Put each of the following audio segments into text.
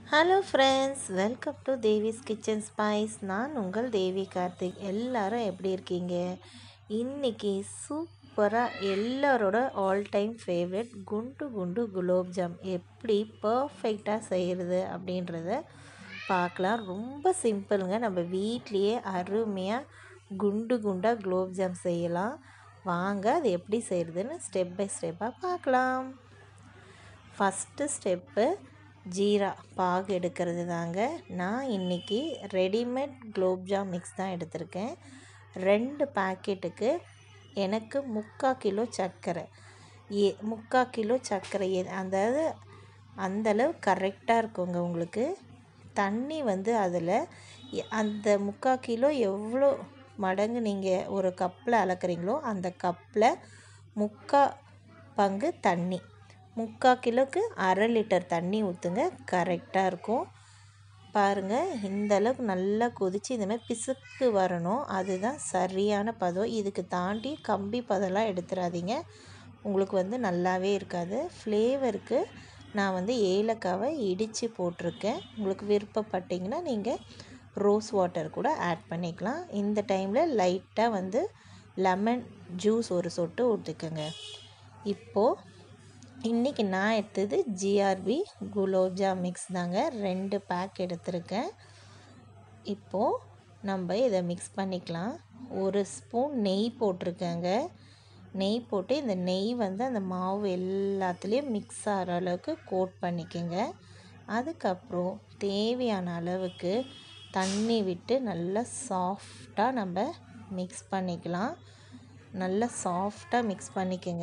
hello friends welcome to Devi's kitchen spice நான் உங்கள் தேவி கார்த்திக் எல்லாரும் எப்படி இருக்கீங்க இன்னைக்கு சூப்பராக எல்லாரோட ஆல் டைம் ஃபேவரட் குண்டு குண்டு குலோப் ஜாம் எப்படி பர்ஃபெக்டாக செய்கிறது அப்படின்றத பார்க்கலாம் ரொம்ப சிம்பிளுங்க நம்ம வீட்லேயே அருமையாக குண்டு குண்டாக குலோப் ஜாம் செய்யலாம் வாங்க அது எப்படி செய்கிறதுன்னு ஸ்டெப் பை ஸ்டெப்பாக பார்க்கலாம் ஃபஸ்ட்டு ஸ்டெப்பு ஜீரா பாகு எடுக்கிறது தாங்க நான் இன்றைக்கி ரெடிமேட் குலோப்ஜாம் மிக்ஸ் தான் எடுத்திருக்கேன் ரெண்டு பாக்கெட்டுக்கு எனக்கு முக்கால் கிலோ சர்க்கரை ஏ முக்கால் கிலோ சர்க்கரை ஏ அதாவது அந்தளவு கரெக்டாக இருக்குங்க உங்களுக்கு தண்ணி வந்து அதில் அந்த முக்கால் கிலோ எவ்வளோ மடங்கு நீங்கள் ஒரு கப்பில் அளக்குறீங்களோ அந்த கப்பில் முக்கால் பங்கு தண்ணி முக்கால் கிலோக்கு அரை லிட்டர் தண்ணி ஊற்றுங்க கரெக்டாக இருக்கும் பாருங்கள் இந்த அளவுக்கு நல்லா கொதித்து இந்த மாதிரி பிசுக்கு வரணும் அதுதான் சரியான பதம் இதுக்கு தாண்டி கம்பி பதம்லாம் எடுத்துடாதீங்க உங்களுக்கு வந்து நல்லாவே இருக்காது ஃப்ளேவருக்கு நான் வந்து ஏலக்காவை இடித்து போட்டிருக்கேன் உங்களுக்கு விருப்பப்பட்டிங்கன்னா நீங்கள் ரோஸ் வாட்டர் கூட ஆட் பண்ணிக்கலாம் இந்த டைமில் லைட்டாக வந்து லெமன் ஜூஸ் ஒரு சொட்டு ஊற்றிக்கோங்க இப்போது இன்றைக்கி நான் எடுத்தது ஜிஆர்பி குலோப்ஜா மிக்ஸ் தாங்க ரெண்டு பேக் எடுத்திருக்கேன் இப்போது நம்ம இதை மிக்ஸ் பண்ணிக்கலாம் ஒரு ஸ்பூன் நெய் போட்டிருக்கேங்க நெய் போட்டு இந்த நெய் வந்து அந்த மாவு எல்லாத்துலேயும் மிக்ஸ் ஆகிற அளவுக்கு கோட் பண்ணிக்கோங்க அதுக்கப்புறம் தேவையான அளவுக்கு தண்ணி விட்டு நல்லா சாஃப்டாக நம்ம மிக்ஸ் பண்ணிக்கலாம் நல்லா சாஃப்டாக மிக்ஸ் பண்ணிக்கோங்க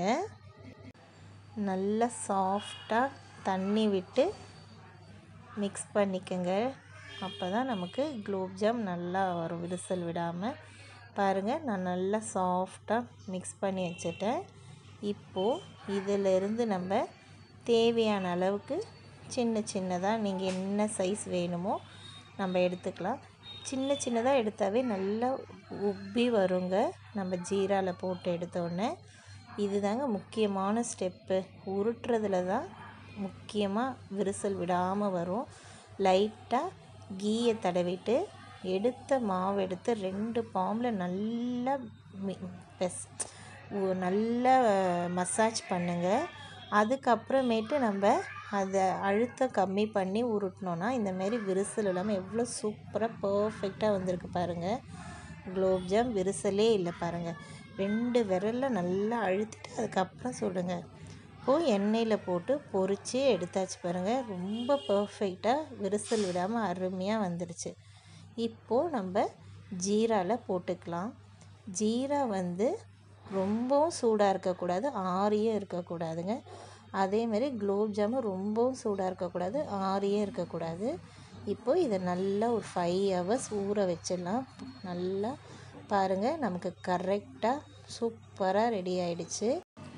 நல்லா சாஃப்டாக தண்ணி விட்டு மிக்ஸ் பண்ணிக்கோங்க அப்போ தான் நமக்கு குலோப்ஜாம் நல்லா வரும் விரிசல் விடாமல் பாருங்கள் நான் நல்லா சாஃப்டாக மிக்ஸ் பண்ணி வச்சுட்டேன் இப்போது இதிலிருந்து நம்ம தேவையான அளவுக்கு சின்ன சின்னதாக நீங்கள் என்ன சைஸ் வேணுமோ நம்ம எடுத்துக்கலாம் சின்ன சின்னதாக எடுத்தாவே நல்லா உப்பி வருங்க நம்ம ஜீராவில் போட்டு எடுத்தோடனே இதுதாங்க முக்கியமான ஸ்டெப்பு உருட்டுறதுல தான் முக்கியமாக விரிசல் விடாமல் வரும் லைட்டாக கீயை தடவிட்டு எடுத்த மாவு எடுத்து ரெண்டு பாம்பில் நல்லா மி பெஸ் நல்லா மசாஜ் பண்ணுங்கள் அதுக்கப்புறமேட்டு நம்ம அதை அழுத்தம் கம்மி பண்ணி உருட்டினோன்னா இந்தமாரி விரிசல் இல்லாமல் எவ்வளோ சூப்பராக பர்ஃபெக்டாக வந்திருக்கு பாருங்கள் குலோப்ஜாம் விரிசலே இல்லை பாருங்கள் ரெண்டு விரலில் நல்லா அழுத்திட்டு அதுக்கப்புறம் சுடுங்க இப்போது எண்ணெயில் போட்டு பொரித்து எடுத்தாச்சு பாருங்கள் ரொம்ப பர்ஃபெக்டாக விரிசல் விடாமல் அருமையாக வந்துடுச்சு இப்போது நம்ம ஜீராவில் போட்டுக்கலாம் ஜீரா வந்து ரொம்பவும் சூடாக இருக்கக்கூடாது ஆரியும் இருக்கக்கூடாதுங்க அதேமாரி குலோப்ஜாமுன் ரொம்பவும் சூடாக இருக்கக்கூடாது ஆரியும் இருக்கக்கூடாது இப்போது இதை நல்லா ஒரு ஃபைவ் ஹவர்ஸ் ஊற வச்சிடலாம் நல்லா பாருங்கள் நமக்கு கரெக்டாக சூப்பராக ரெடி ஆயிடுச்சு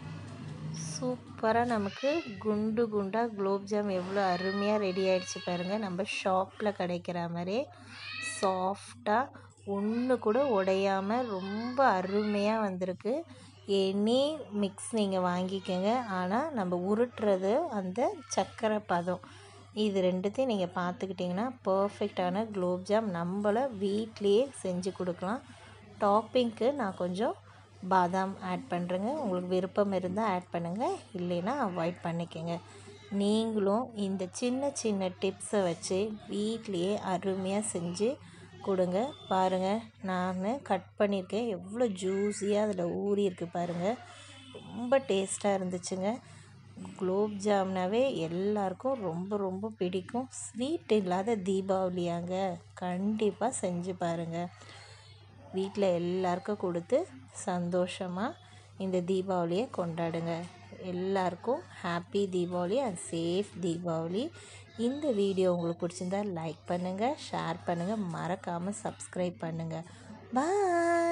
சூப்பராக நமக்கு குண்டு குண்டாக குலோப்ஜாம் எவ்வளோ அருமையாக ரெடி ஆகிடுச்சு பாருங்கள் நம்ம ஷாப்பில் கிடைக்கிற மாதிரி சாஃப்டாக ஒன்று கூட உடையாமல் ரொம்ப அருமையாக வந்திருக்கு எனி மிக்ஸ் நீங்கள் வாங்கிக்கோங்க ஆனால் நம்ம உருட்டுறது அந்த சர்க்கரை பதம் இது ரெண்டுத்தையும் நீங்கள் பார்த்துக்கிட்டிங்கன்னா பர்ஃபெக்டான குலோப்ஜாம் நம்மளை வீட்லேயே செஞ்சு கொடுக்கலாம் டாப்பிங்க்கு நான் கொஞ்சம் பாதாம் ஆட் பண்ணுறேங்க உங்களுக்கு விருப்பம் இருந்தால் ஆட் பண்ணுங்கள் இல்லைன்னா அவாய்ட் பண்ணிக்கோங்க நீங்களும் இந்த சின்ன சின்ன டிப்ஸை வச்சு வீட்லேயே அருமையாக செஞ்சு கொடுங்க பாருங்கள் நான் கட் பண்ணியிருக்கேன் எவ்வளோ ஜூஸியாக அதில் ஊறி இருக்குது பாருங்கள் ரொம்ப டேஸ்ட்டாக இருந்துச்சுங்க குலோப் ஜாம்னாவே எல்லாருக்கும் ரொம்ப ரொம்ப பிடிக்கும் ஸ்வீட் இல்லாத தீபாவளியாங்க கண்டிப்பாக செஞ்சு பாருங்கள் வீட்டில் எல்லாருக்கும் கொடுத்து சந்தோஷமாக இந்த தீபாவளியை கொண்டாடுங்க எல்லாருக்கும் happy Deepavali and safe Deepavali இந்த வீடியோ உங்களுக்கு பிடிச்சிருந்தா லைக் பண்ணுங்கள் ஷேர் பண்ணுங்கள் மறக்காமல் சப்ஸ்கிரைப் பண்ணுங்கள் பாய்